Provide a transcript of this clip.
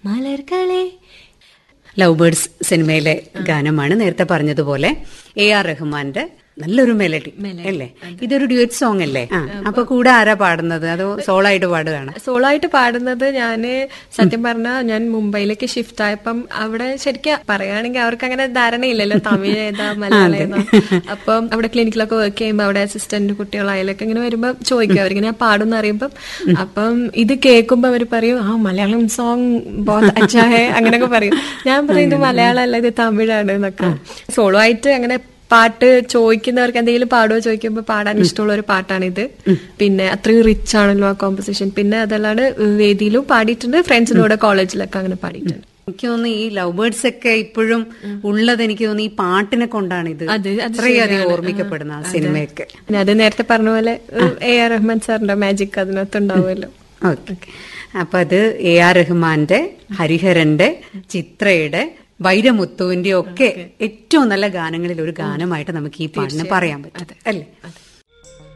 മലർകളെ love birds സിനിമയിലെ ഗാനമാണ് നേരത്തെ പറഞ്ഞതുപോലെ എ ആർ റഹ്മാന്റെ നല്ലൊരു മെലഡി അല്ലേ ഇതൊരു ഡ്യൂറ്റ് സോങ് അല്ലേ ആ അപ്പൊ കൂടെ ആരാ പാടുന്നത് അതോ സോളോ ആയിട്ട് പാടുകയാണ് സോളോ ആയിട്ട് പാടുന്നത് ഞാന് സത്യം പറഞ്ഞ ഞാൻ മുംബൈയിലേക്ക് ഷിഫ്റ്റ് ആയപ്പം അവിടെ ശരിക്കും പറയുകയാണെങ്കിൽ അവർക്ക് അങ്ങനെ ധാരണയില്ലല്ലോ തമിഴ് ഏതാ മലയാളം ഏതാ അപ്പം അവിടെ ക്ലിനിക്കിലൊക്കെ വർക്ക് ചെയ്യുമ്പോൾ അവിടെ അസിസ്റ്റന്റ് കുട്ടികളായാലൊക്കെ ഇങ്ങനെ വരുമ്പോൾ ചോദിക്കും അവരിങ്ങനെ ഞാൻ പാടുന്ന അറിയുമ്പം അപ്പം ഇത് കേൾക്കുമ്പോൾ അവർ പറയും ആ മലയാളം സോങ് ബോത്ത് അച്ഛാ ഹേ അങ്ങനെയൊക്കെ പറയും ഞാൻ പറയും ഇത് മലയാളം അല്ല ഇത് തമിഴാണ് എന്നൊക്കെ സോളോ ആയിട്ട് അങ്ങനെ പാട്ട് ചോദിക്കുന്നവർക്ക് എന്തെങ്കിലും പാടുമോ ചോദിക്കുമ്പോൾ പാടാൻ ഇഷ്ടമുള്ള ഒരു പാട്ടാണിത് പിന്നെ അത്രയും റിച്ച് ആണല്ലോ ആ കോമ്പസിഷൻ പിന്നെ അതല്ലാണ്ട് വേദിയിലും പാടിയിട്ടുണ്ട് ഫ്രണ്ട്സിനോട് കോളേജിലൊക്കെ അങ്ങനെ പാടിയിട്ടുണ്ട് എനിക്ക് തോന്നുന്നു ഈ ലവ് ബേർഡ്സ് ഒക്കെ ഇപ്പോഴും ഉള്ളത് എനിക്ക് തോന്നുന്നു ഈ പാട്ടിനെ കൊണ്ടാണ് ഇത് അത് അത് അത്രയധികം ഓർമ്മിക്കപ്പെടുന്ന ആ സിനിമയൊക്കെ പിന്നെ അത് നേരത്തെ പറഞ്ഞ പോലെ എ ആർ റഹ്മാൻ സാറിന്റെ മാജിക് അതിനകത്ത് ഉണ്ടാവുമല്ലോ ഓക്കെ അപ്പൊ അത് എ ആർ റഹ്മാന്റെ ഹരിഹരന്റെ ചിത്രയുടെ വൈരമുത്തുവിന്റെ ഒക്കെ ഏറ്റവും നല്ല ഗാനങ്ങളിൽ ഒരു ഗാനമായിട്ട് നമുക്ക് ഈ പാട്ടിനെ പറയാൻ പറ്റും അല്ലേ